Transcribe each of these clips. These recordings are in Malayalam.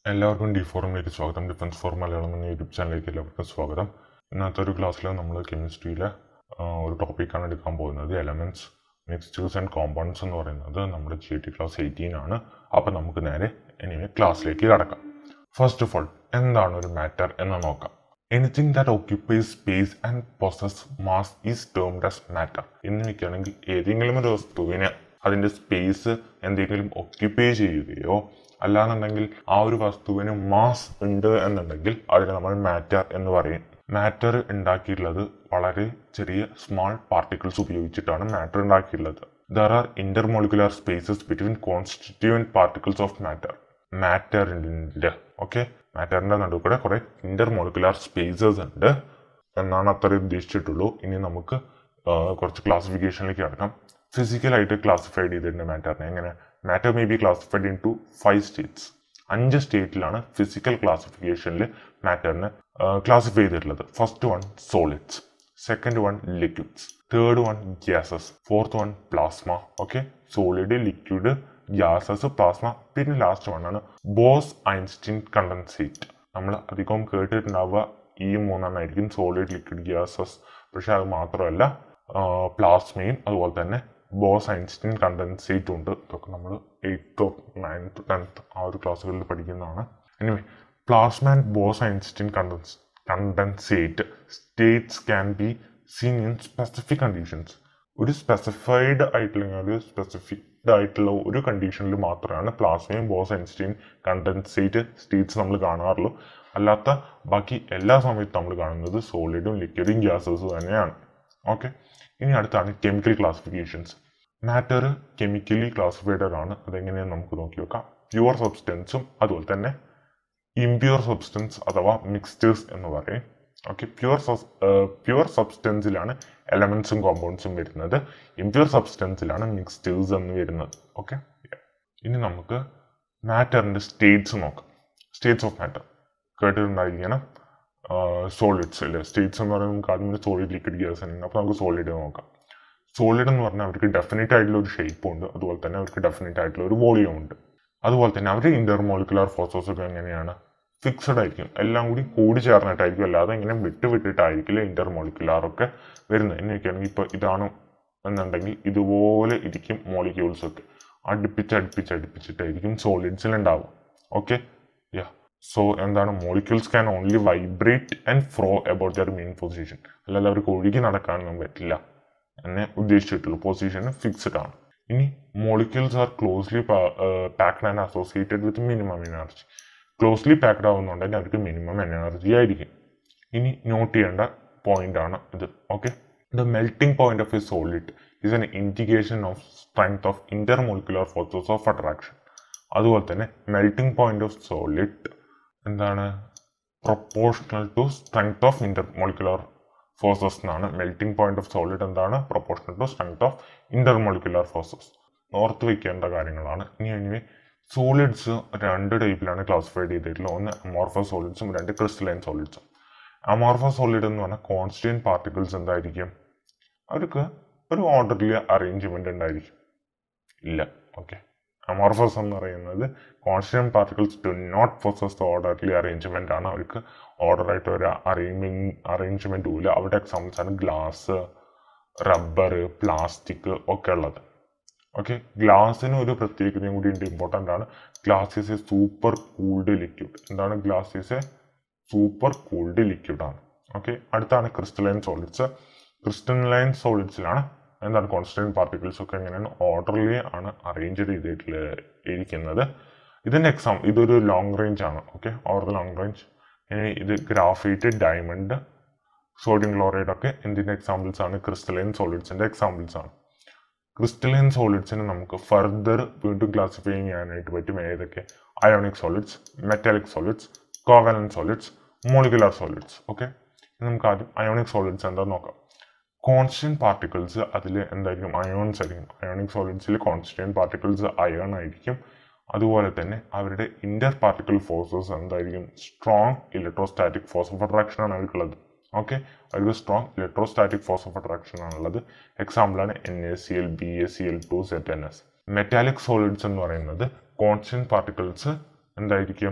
എല്ലാവർക്കും ഡി ഫോറമിലേക്ക് സ്വാഗതം ഡിഫൻസ് ഫോർ മലയാളം എന്ന യൂട്യൂബ് ചാനലിലേക്ക് എല്ലാവർക്കും സ്വാഗതം ഇന്നത്തെ ഒരു ക്ലാസ്സിൽ നമ്മൾ കെമിസ്ട്രിയിലെ ഒരു ടോപ്പിക്കാണ് എടുക്കാൻ പോകുന്നത് എലമെൻറ്റ്സ് മിക്സ്ചേഴ്സ് ആൻഡ് കോമ്പൗണ്ട്സ് എന്ന് പറയുന്നത് നമ്മുടെ ജി ടി ക്ലാസ് എയ്റ്റീൻ ആണ് അപ്പം നമുക്ക് നേരെ എനിവേ ക്ലാസ്സിലേക്ക് കടക്കാം ഫസ്റ്റ് ഓഫ് ഓൾ എന്താണ് ഒരു മാറ്റർ എന്ന് നോക്കാം anything that occupies space and possess mass is termed as matter എന്ന് വെക്കുകയാണെങ്കിൽ ഏതെങ്കിലും ഒരു വസ്തുവിനെ അതിൻ്റെ സ്പേസ് എന്തെങ്കിലും ഒക്യുപ്പൈ ചെയ്യുകയോ അല്ലാന്നുണ്ടെങ്കിൽ ആ ഒരു വസ്തുവിന് മാസ് ഉണ്ട് എന്നുണ്ടെങ്കിൽ അതിനെ നമ്മൾ മാറ്റർ എന്ന് പറയും മാറ്റർ ഉണ്ടാക്കിയിട്ടുള്ളത് വളരെ ചെറിയ സ്മാൾ പാർട്ടിക്കിൾസ് ഉപയോഗിച്ചിട്ടാണ് മാറ്റർ ഉണ്ടാക്കിയിട്ടുള്ളത് there are intermolecular spaces between constituent particles of matter മാറ്ററിൻ്റെ ഓക്കെ മാറ്ററിൻ്റെ നടുക്കൂടെ കുറെ ഇന്റർമോളിക്കുലർ സ്പേസസ് ഉണ്ട് എന്നാണ് അത്രയും ഉദ്ദേശിച്ചിട്ടുള്ളൂ ഇനി നമുക്ക് ആ, കുറച്ച് ക്ലാസിഫിക്കേഷനിലേക്ക് കിടക്കാം ഫിസിക്കലായിട്ട് ക്ലാസിഫൈഡ് ചെയ്തിട്ടുണ്ട് മാറ്ററിനെ എങ്ങനെ matter may be classified into five states അഞ്ച് സ്റ്റേറ്റിലാണ് ഫിസിക്കൽ ക്ലാസിഫിക്കേഷനിൽ മാറ്ററിനെ ക്ലാസിഫൈ ചെയ്തിട്ടുള്ളത് first one solids second one liquids third one gases fourth one plasma okay solid liquid gases plasma പിന്നെ ലാസ്റ്റ് വൺ ആണ് ബോസ് ഐൻസ്റ്റീൻ കണ്ടൻസേറ്റ് നമ്മൾ അധികം കേട്ടിട്ടുണ്ടാവുക ഈ മൂന്നെണ്ണമായിരിക്കും സോളിഡ് ലിക്വിഡ് ഗ്യാസസ് പക്ഷെ അത് മാത്രമല്ല പ്ലാസ്മയും അതുപോലെ തന്നെ ബോസ് ഐൻസ്റ്റീൻ കണ്ടൻസേറ്റും ഉണ്ട് ഇതൊക്കെ നമ്മൾ എയ്ത്തോ നയൻത്ത് ടെൻത്ത് ആ ഒരു ക്ലാസ്സുകളിൽ പഠിക്കുന്നതാണ് anyway plasma and Bose Einstein condense condensate states can be seen in specific conditions ഒരു സ്പെസിഫൈഡ് ആയിട്ടുള്ള ഒരു സ്പെസിഫിക്ഡ് ആയിട്ടുള്ള ഒരു കണ്ടീഷനിൽ മാത്രമാണ് പ്ലാസ്മയും ബോസ് ഐൻസ്റ്റീൻ കണ്ടൻസേറ്റ് സ്റ്റേറ്റ്സ് നമ്മൾ കാണാറുള്ളൂ അല്ലാത്ത ബാക്കി എല്ലാ സമയത്തും നമ്മൾ കാണുന്നത് സോളിഡും ലിക്വിഡും ഗ്യാസസും തന്നെയാണ് ഓക്കെ ഇനി അടുത്താണ് chemical classifications matter chemically classified ആണ് അതെങ്ങനെയാണെന്ന് നമുക്ക് നോക്കി വെക്കാം പ്യുവർ സബ്സ്റ്റൻസും അതുപോലെ തന്നെ ഇംപ്യൂർ സബ്സ്റ്റൻസ് അഥവാ മിക്സ്ചേഴ്സ് എന്ന് പറയും ഓക്കെ പ്യുവർ പ്യുവർ സബ്സ്റ്റൻസിലാണ് എലമെന്റ്സും കോമ്പൗണ്ട്സും വരുന്നത് ഇംപ്യൂർ സബ്സ്റ്റൻസിലാണ് മിക്സ്ചേഴ്സ് എന്ന് വരുന്നത് ഓക്കെ ഇനി നമുക്ക് മാറ്ററിന്റെ സ്റ്റേറ്റ്സ് നോക്കാം സ്റ്റേറ്റ്സ് ഓഫ് മാറ്റർ കേട്ടിട്ടുണ്ടായിരിക്കണം സോളിഡ്സ് അല്ലേ സ്റ്റേറ്റ്സ് എന്ന് പറയുമ്പോൾ നമുക്ക് ആദ്യം സോളിഡ് ലിക്വിഡ് ഗ്യാസ് ആണ് അപ്പോൾ നമുക്ക് സോളിഡ് നോക്കാം സോളിഡ് എന്ന് പറഞ്ഞാൽ അവർക്ക് ഡെഫിനറ്റ് ആയിട്ടുള്ള ഒരു ഷേപ്പും ഉണ്ട് അതുപോലെ തന്നെ അവർക്ക് ഡെഫിനറ്റ് ആയിട്ടുള്ള ഒരു വോളിയം ഉണ്ട് അതുപോലെ തന്നെ അവർ ഇന്റർമോളിക്കുലർ ഫോഴ്സസ് ഒക്കെ എങ്ങനെയാണ് ഫിക്സഡ് ആയിരിക്കും എല്ലാം കൂടി കൂടി ചേർന്നിട്ടായിരിക്കും അല്ലാതെ ഇങ്ങനെ വിട്ട് വിട്ടിട്ടായിരിക്കില്ല ഇന്റർമോളിക്കുലാർ ഒക്കെ വരുന്നത് എന്നൊക്കെയാണെങ്കിൽ ഇപ്പോൾ ഇതാണ് എന്നുണ്ടെങ്കിൽ ഇതുപോലെ ഇരിക്കും മോളിക്യൂൾസ് ഒക്കെ അടുപ്പിച്ച് അടുപ്പിച്ച് അടുപ്പിച്ചിട്ടായിരിക്കും സോളിഡ്സിൽ ഉണ്ടാവുക ഓക്കെ യാ സോ എന്താണ് molecules can only vibrate and fro about their main position അല്ലാതെ അവർക്ക് ഒഴുകി നടക്കാനൊന്നും പറ്റില്ല എന്നെ ഉദ്ദേശിച്ചിട്ടുള്ളൂ പൊസിഷൻ ഫിക്സ്ഡ് ആണ് ഇനി molecules are closely packed and associated with minimum energy closely packed ആവുന്നുണ്ടെങ്കിൽ അവർക്ക് മിനിമം എനർജി ആയിരിക്കും ഇനി നോട്ട് ചെയ്യേണ്ട പോയിന്റ് ആണ് ഇത് okay the melting point of a solid is an indication of strength of intermolecular forces of attraction അതുപോലെ തന്നെ മെൽറ്റിംഗ് പോയിന്റ് ഓഫ് സോളിഡ് എന്താണ് proportional to strength of intermolecular forces എന്നാണ് മെൽറ്റിംഗ് പോയിന്റ് ഓഫ് സോളിഡ് എന്താണ് proportional to strength of intermolecular forces ഓർത്ത് വെക്കേണ്ട കാര്യങ്ങളാണ് ഇനി ഇനി സോളിഡ്സ് രണ്ട് ടൈപ്പിലാണ് ക്ലാസിഫൈഡ് ചെയ്തിട്ടുള്ളത് ഒന്ന് അമോർഫസ് സോളിഡ്സും രണ്ട് ക്രിസ്റ്റലൈൻ സോളിഡ്സും അമോർഫസ് സോളിഡ് എന്ന് പറഞ്ഞാൽ കോൺസ്റ്റന്റ് പാർട്ടിക്കിൾസ് എന്തായിരിക്കും അവർക്ക് ഒരു ഓർഡർലി അറേഞ്ച്മെന്റ് ഉണ്ടായിരിക്കും ഇല്ല ഓക്കെ അമോർഫസ് എന്ന് പറയുന്നത് constant particles do not possess orderly arrangement ആണ് അവർക്ക് ഓർഡർ ആയിട്ട് ഒരു അറേഞ്ച്മെന്റ് അറേഞ്ച്മെന്റ് ഇല്ല അവരുടെ എക്സാമ്പിൾസ് ആണ് ഗ്ലാസ് റബ്ബർ പ്ലാസ്റ്റിക് ഒക്കെ ഉള്ളത് ഓക്കെ ഗ്ലാസ്സിന് ഒരു പ്രത്യേകതയും കൂടി ഉണ്ട് ഇമ്പോർട്ടൻ്റ് ആണ് glass is a super cooled liquid എന്താണ് glass is a super cooled liquid ആണ് ഓക്കെ അടുത്താണ് ക്രിസ്റ്റലൈൻ സോളിഡ്സ് ക്രിസ്റ്റലൈൻ സോളിഡ്സിലാണ് എന്താണ് കോൺസ്റ്റന്റ് പാർട്ടിക്കിൾസ് ഒക്കെ എങ്ങനെയാണ് ഓർഡർലി ആണ് അറേഞ്ച് ചെയ്തിട്ടുള്ള ഇരിക്കുന്നത് ഇതിൻ്റെ എക്സാം ഇതൊരു ലോങ് റേഞ്ച് ആണ് okay over the long range ഇനി ഇത് ഗ്രാഫൈറ്റ് ഡയമണ്ട് സോഡിയം ക്ലോറൈഡ് ഒക്കെ എന്തിൻ്റെ എക്സാമ്പിൾസ് ആണ് ക്രിസ്റ്റലൈൻ സോളിഡ്സിൻ്റെ എക്സാമ്പിൾസ് ആണ് ക്രിസ്റ്റലൈൻ സോളിഡ്സിനെ നമുക്ക് ഫർദർ വീണ്ടും ക്ലാസിഫൈ ചെയ്യാനായിട്ട് പറ്റും ഏതൊക്കെ ionic solids metallic solids covalent solids molecular solids okay നമുക്ക് ആദ്യം അയോണിക് സോളിഡ്സ് എന്താ നോക്കാം കോൺസ്റ്റന്റ് പാർട്ടിക്കിൾസ് അതിൽ എന്തായിരിക്കും അയോൺസ് ആയിരിക്കും അയോണിക് സോളിഡ്സിൽ കോൺസ്റ്റന്റ് പാർട്ടിക്കിൾസ് അയൺ ആയിരിക്കും അതുപോലെ തന്നെ അവരുടെ ഇന്റർ പാർട്ടിക്കിൾ ഫോഴ്സസ് എന്തായിരിക്കും strong electrostatic force of attraction ആണ് അവർക്കുള്ളത് ഓക്കെ അവർക്ക് strong electrostatic force of attraction ആണുള്ളത് എക്സാമ്പിളാണ് N A C L B A C L two Z N S metallic solids എന്ന് പറയുന്നത് കോൺസ്റ്റന്റ് പാർട്ടിക്കിൾസ് എന്തായിരിക്കും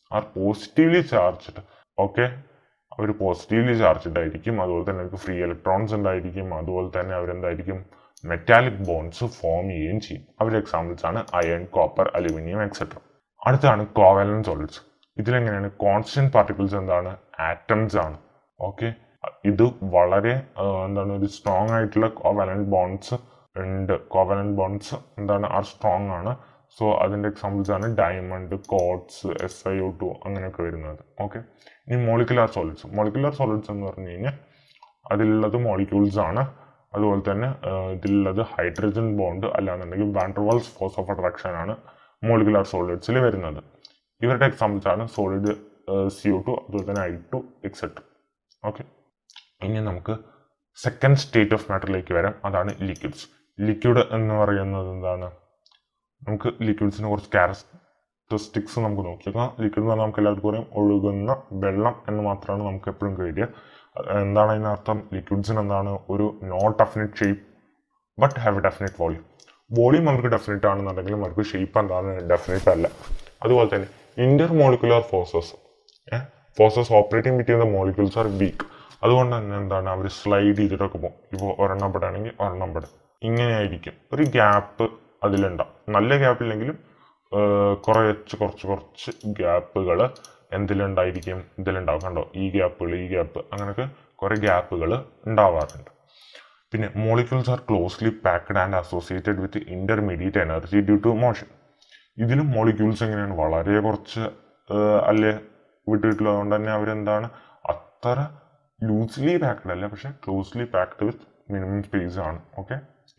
ആർ പോസിറ്റീവ്ലി ചാർജ്ഡ് ഓക്കെ അവർ പോസിറ്റീവ്ലി ചാർജ്ഡ് ആയിരിക്കും അതുപോലെ തന്നെ അവർക്ക് ഫ്രീ ഇലക്ട്രോൺസ് ഉണ്ടായിരിക്കും അതുപോലെ തന്നെ അവരെന്തായിരിക്കും മെറ്റാലിക് ബോൺസ് ഫോം ചെയ്യുകയും ചെയ്യും അവരുടെ എക്സാമ്പിൾസ് ആണ് അയൺ കോപ്പർ അലുമിനിയം എക്സെട്ര അടുത്താണ് കോവാലൻ സോളിഡ്സ് ഇതിലെങ്ങനെയാണ് കോൺസ്റ്റന്റ് പാർട്ടിക്കിൾസ് എന്താണ് ആറ്റംസ് ആണ് ഓക്കെ ഇത് വളരെ ആ, എന്താണ് ഒരു സ്ട്രോങ് ആയിട്ടുള്ള കോവാലന്റ് ബോൺസ് ഉണ്ട് കോവാലന്റ് ബോൺസ് എന്താണ് ആ സ്ട്രോങ് ആണ് സോ അതിന്റെ എക്സാമ്പിൾസ് ആണ് diamond quartz S I O two അങ്ങനെയൊക്കെ വരുന്നത് ഓക്കെ ഇനി മോളിക്കുലാർ സോളിഡ്സ് മോളിക്കുലാർ സോളിഡ്സ് എന്ന് പറഞ്ഞു കഴിഞ്ഞാൽ അതിലുള്ളത് മോളിക്യൂൾസ് ആണ് അതുപോലെ തന്നെ ആ, ഇതിലുള്ളത് ഹൈഡ്രജൻ ബോണ്ട് അല്ലാന്നുണ്ടെങ്കിൽ വാൻഡർവാൾസ് ഫോഴ്സ് ഓഫ് അട്രാക്ഷൻ ആണ് മോളിക്കുലാർ സോളിഡ്സിൽ വരുന്നത് ഇവരുടെ എക്സാമ്പിൾസ് ആണ് സോളിഡ് സി ഒ ടു അതുപോലെ തന്നെ ഐ ടു എക്സെട്ര ഓക്കെ ഇനി നമുക്ക് സെക്കൻഡ് സ്റ്റേറ്റ് ഓഫ് മാറ്ററിലേക്ക് വരാം അതാണ് ലിക്വിഡ്സ് ലിക്വിഡ് എന്ന് പറയുന്നത് എന്താണ് നമുക്ക് ലിക്വിഡ്സിന് കുറച്ച് ക്യാരക്ടറിസ്റ്റിക്സ് നമുക്ക് നോക്കിയേക്കാം ലിക്വിഡ് എന്ന് പറഞ്ഞാൽ നമുക്ക് എല്ലാവർക്കും അറിയാം ഒഴുകുന്ന വെള്ളം എന്ന് മാത്രമാണ് നമുക്ക് എപ്പോഴും കഴിയുക എന്താണ് അതിനർത്ഥം ലിക്വിഡ്സിന് എന്താണ് ഒരു not definite shape but have a definite volume volume അവർക്ക് ഡെഫിനിറ്റ് ആണെന്നുണ്ടെങ്കിലും അവർക്ക് ഷേപ്പ് എന്താണ് ഡെഫിനിറ്റ് അല്ല അതുപോലെ തന്നെ intermolecular forces forces operating between the molecules are weak അതുകൊണ്ട് തന്നെ എന്താണ് അവർ സ്ലൈഡ് ചെയ്തിട്ടൊക്കെ പോകും ഇപ്പോൾ ഒരെണ്ണം പെടാണെങ്കിൽ ഒരെണ്ണം പെടും ഇങ്ങനെയായിരിക്കും ഒരു ഗ്യാപ്പ് അതിലുണ്ടാവും നല്ല ഗ്യാപ്പ് ഇല്ലെങ്കിലും കുറച്ച് കുറച്ച് കുറച്ച് ഗ്യാപ്പുകൾ എന്തിലുണ്ടായിരിക്കും ഇതിലുണ്ടാവും കണ്ടോ ഈ ഗ്യാപ്പുകൾ ഈ ഗ്യാപ്പ് അങ്ങനെയൊക്കെ കുറേ ഗ്യാപ്പുകൾ ഉണ്ടാവാറുണ്ട് പിന്നെ molecules are closely packed and associated with intermediate energy due to motion ഇതിലും മോളിക്യൂൾസ് എങ്ങനെയാണ് വളരെ കുറച്ച് ആഹ് അല്ലേ വിട്ടിട്ടുള്ളതുകൊണ്ട് തന്നെ അവരെന്താണ് അത്ര ലൂസ്ലി പാക്ഡ് അല്ല പക്ഷെ closely packed with minimum space ആണ് ഓക്കെ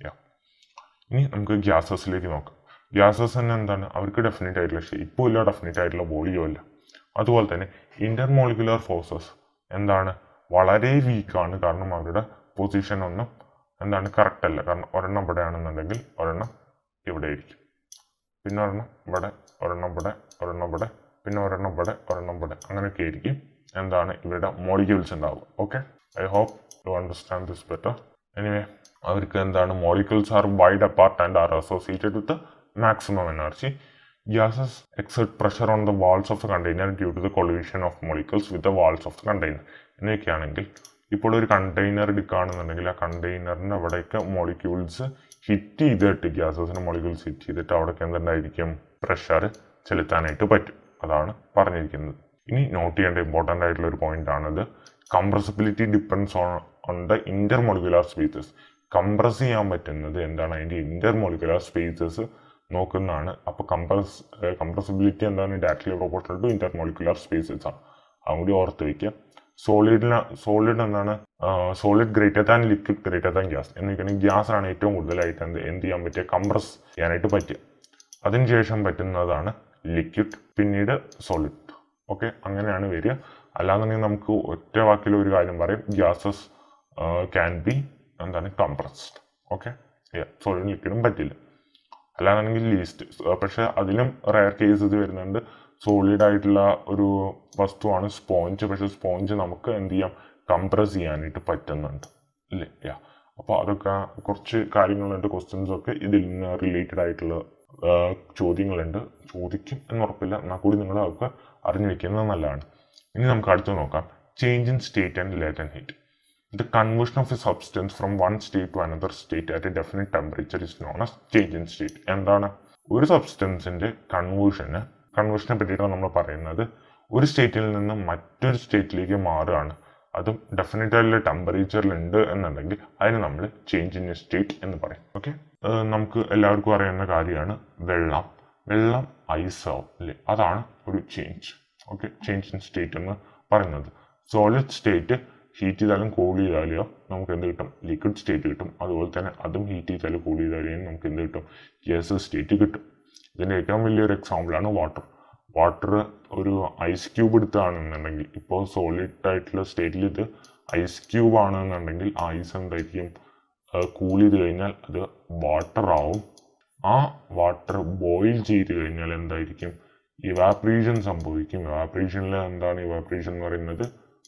ഇനി നമുക്ക് ഗ്യാസസിലേക്ക് നോക്കാം ഗ്യാസസ് തന്നെ എന്താണ് അവർക്ക് ഡെഫിനറ്റ് ആയിട്ടുള്ള ഷേപ്പും ഇല്ല ഡെഫിനറ്റ് ആയിട്ടുള്ള വോളിയോ ഇല്ല അതുപോലെ തന്നെ ഇന്റർ മോളിക്കുലർ ഫോഴ്സസ് എന്താണ് വളരെ വീക്കാണ് കാരണം അവരുടെ പൊസിഷൻ ഒന്നും എന്താണ് കറക്റ്റ് അല്ല കാരണം ഒരെണ്ണം ഇവിടെ ആണെന്നുണ്ടെങ്കിൽ ഒരെണ്ണം ഇവിടെ ആയിരിക്കും പിന്നെ ഒരെണ്ണം ഇവിടെ ഒരെണ്ണം ഇവിടെ ഒരെണ്ണം ഇവിടെ പിന്നെ ഒരെണ്ണം ഇവിടെ ഒരെണ്ണം ഇവിടെ അങ്ങനെയൊക്കെ ആയിരിക്കും എന്താണ് ഇവരുടെ മോളിക്യൂൾസ് ഉണ്ടാവുക okay I hope to understand this better anyway അവർക്ക് എന്താണ് molecules are wide apart and are associated with maximum energy gases exert pressure on the walls of the container due to the collision of molecules with the walls of the container എന്നൊക്കെയാണെങ്കിൽ ഇപ്പോൾ ഒരു കണ്ടെയ്നർ എടുക്കുകയാണെന്നുണ്ടെങ്കിൽ ആ കണ്ടെയ്നറിന് അവിടെയൊക്കെ മോളിക്യൂൾസ് ഹിറ്റ് ചെയ്തിട്ട് ഗ്യാസസിന് മോളിക്യൂൾസ് ഹിറ്റ് ചെയ്തിട്ട് അവിടെയൊക്കെ എന്തുണ്ടായിരിക്കും പ്രഷർ ചെലുത്താനായിട്ട് പറ്റും അതാണ് പറഞ്ഞിരിക്കുന്നത് ഇനി നോട്ട് ചെയ്യേണ്ട ഇമ്പോർട്ടൻ്റ് ആയിട്ടുള്ള ഒരു പോയിന്റ് ആണത് compressibility depends on on the intermolecular spaces compress ചെയ്യാൻ പറ്റുന്നത് എന്താണ് അതിൻ്റെ ഇന്റർ മോളിക്കുലാർ സ്പേസസ് നോക്കുന്നതാണ് അപ്പോൾ കംപ്രസ് കംപ്രസിബിലിറ്റി എന്താണ് directly proportional to intermolecular spaces ആണ് അതും കൂടി ഓർത്ത് വയ്ക്കുക സോളിഡിന് സോളിഡ് എന്താണ് solid greater than liquid greater than gas എന്ന് വെക്കുകയാണെങ്കിൽ ഗ്യാസ് ആണ് ഏറ്റവും കൂടുതലായിട്ട് എന്ത് എന്ത് ചെയ്യാൻ പറ്റുക കംപ്രസ് ചെയ്യാനായിട്ട് പറ്റുക അതിനുശേഷം പറ്റുന്നതാണ് ലിക്വിഡ് പിന്നീട് സോളിഡ് ഓക്കെ അങ്ങനെയാണ് വരിക അല്ലാന്നുണ്ടെങ്കിൽ നമുക്ക് ഒറ്റ വാക്കിൽ ഒരു കാര്യം പറയും ഗ്യാസസ് ക്യാൻ ബി എന്താണ് കംപ്രസ്ഡ് ഓക്കെ സോളിഡ് ലിക്വിഡും പറ്റില്ല അല്ലാന്നുണ്ടെങ്കിൽ ലീസ്റ്റ് പക്ഷെ അതിലും റയർ കേസസ് വരുന്നുണ്ട് സോളിഡ് ആയിട്ടുള്ള ഒരു വസ്തുവാണ് സ്പോഞ്ച് പക്ഷെ സ്പോഞ്ച് നമുക്ക് എന്ത് ചെയ്യാം കംപ്രസ് ചെയ്യാനായിട്ട് പറ്റുന്നുണ്ട് ഇല്ലേ യാ അപ്പോൾ അതൊക്കെ കുറച്ച് കാര്യങ്ങളുണ്ട് ക്വസ്റ്റ്യൻസ് ഒക്കെ ഇതിൽ നിന്ന് റിലേറ്റഡ് ആയിട്ടുള്ള ആ, ചോദ്യങ്ങളുണ്ട് ചോദിക്കും എന്നുറപ്പില്ല എന്നാൽ കൂടി നിങ്ങൾ അതൊക്കെ അറിഞ്ഞു വെക്കുന്നത് നല്ലതാണ് ഇനി നമുക്ക് അടുത്ത് നോക്കാം change in state and late and heat The conversion of a substance from one state to another state at a definite temperature is known as change in state. എന്താണ് ഒരു സബ്സ്റ്റൻസിന്റെ കൺവേർഷന് കൺവേർഷനെ പറ്റിയിട്ടാണ് നമ്മൾ പറയുന്നത് ഒരു സ്റ്റേറ്റിൽ നിന്ന് മറ്റൊരു സ്റ്റേറ്റിലേക്ക് മാറുകയാണ് അതും ഡെഫിനറ്റ് ആയിട്ടുള്ള ടെമ്പറേച്ചറിൽ ഉണ്ട് എന്നുണ്ടെങ്കിൽ അതിന് നമ്മൾ ചേഞ്ച് ഇൻ സ്റ്റേറ്റ് എന്ന് പറയും ഓക്കെ നമുക്ക് എല്ലാവർക്കും അറിയുന്ന കാര്യമാണ് വെള്ളം വെള്ളം ഐസ് ആവും അല്ലേ അതാണ് ഒരു change okay change in state എന്ന് പറയുന്നത് സോളിഡ് സ്റ്റേറ്റ് ഹീറ്റ് ചെയ്താലും കൂൾ ചെയ്താലോ നമുക്ക് എന്ത് കിട്ടും ലിക്വിഡ് സ്റ്റേറ്റ് കിട്ടും അതുപോലെ തന്നെ അതും ഹീറ്റ് ചെയ്താലും കൂൾ ചെയ്താലും നമുക്ക് എന്ത് കിട്ടും ഗ്യാസ് സ്റ്റേറ്റ് കിട്ടും ഇതിൻ്റെ ഏറ്റവും വലിയൊരു എക്സാമ്പിളാണ് വാട്ടർ വാട്ടർ ഒരു ഐസ് ക്യൂബ് എടുത്താണെന്നുണ്ടെങ്കിൽ ഇപ്പോൾ സോളിഡ് ആയിട്ടുള്ള സ്റ്റേറ്റിൽ ഇത് ഐസ് ക്യൂബ് ആണെന്നുണ്ടെങ്കിൽ ആ ഐസ് എന്തായിരിക്കും കൂൾ ചെയ്ത് കഴിഞ്ഞാൽ അത് വാട്ടർ ആവും ആ വാട്ടർ ബോയിൽ ചെയ്ത് കഴിഞ്ഞാൽ എന്തായിരിക്കും ഇവാപ്രേഷൻ സംഭവിക്കും ഇവാപ്രേഷനിൽ എന്താണ് ഇവാപ്രേഷൻ എന്ന് പറയുന്നത്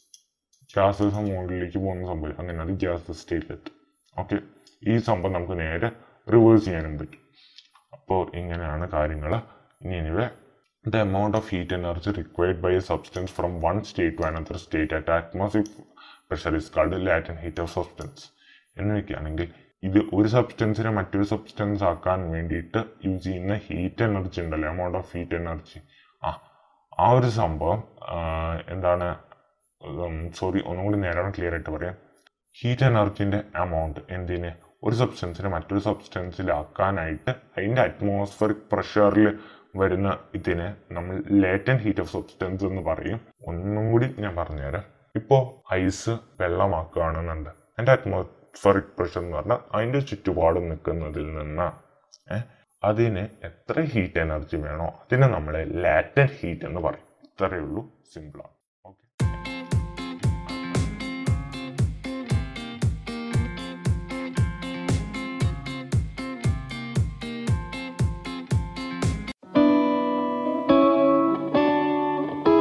ഗ്യാസസ് മുകളിലേക്ക് പോകുന്ന സംഭവം അങ്ങനെ അത് ഗ്യാസ് സ്റ്റേറ്റിലെത്തും ഓക്കെ ഈ സംഭവം നമുക്ക് നേരെ റിവേഴ്സ് ചെയ്യാനും പറ്റും അപ്പോൾ ഇങ്ങനെയാണ് കാര്യങ്ങൾ ഇനി anyway the amount of heat energy required by a substance from one state to another state at atmospheric pressure is called latent heat of substance എന്നൊക്കെയാണെങ്കിൽ ഇത് ഒരു സബ്സ്റ്റൻസിനെ മറ്റൊരു സബ്സ്റ്റൻസ് ആക്കാൻ വേണ്ടിയിട്ട് യൂസ് ചെയ്യുന്ന ഹീറ്റ് എനർജി ഉണ്ടല്ലോ എമൗണ്ട് ഓഫ് ഹീറ്റ് എനർജി ആ ആ ഒരു സംഭവം ആ, എന്താണ് സോറി ഒന്നും കൂടി നേരെ ക്ലിയർ ആയിട്ട് പറയാം ഹീറ്റ് എനർജിൻ്റെ എമൗണ്ട് എന്തിന് ഒരു സബ്സ്റ്റൻസിനെ മറ്റൊരു സബ്സ്റ്റൻസിലാക്കാനായിട്ട് അതിൻ്റെ അറ്റ്മോസ്ഫറിക് പ്രഷറിൽ വരുന്ന ഇതിനെ നമ്മൾ ലേറ്റൻ ഹീറ്റ് ഓഫ് സബ്സ്റ്റൻസ് എന്ന് പറയും ഒന്നും കൂടി ഞാൻ പറഞ്ഞുതരാം ഇപ്പോൾ ഐസ് വെള്ളമാക്കുകയാണെന്നുണ്ട് അതിൻ്റെ അറ്റ്മോസ്ഫറിക് പ്രഷർ എന്ന് പറഞ്ഞാൽ അതിൻ്റെ ചുറ്റുപാട് നിൽക്കുന്നതിൽ നിന്ന് ഏഹ് അതിന് എത്ര ഹീറ്റ് എനർജി വേണോ അതിനെ നമ്മൾ ലാറ്റൻ ഹീറ്റ് എന്ന് പറയും ഇത്രയേ ഉള്ളൂ സിമ്പിളാണ് ഓക്കെ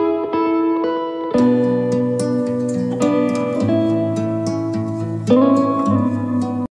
thank you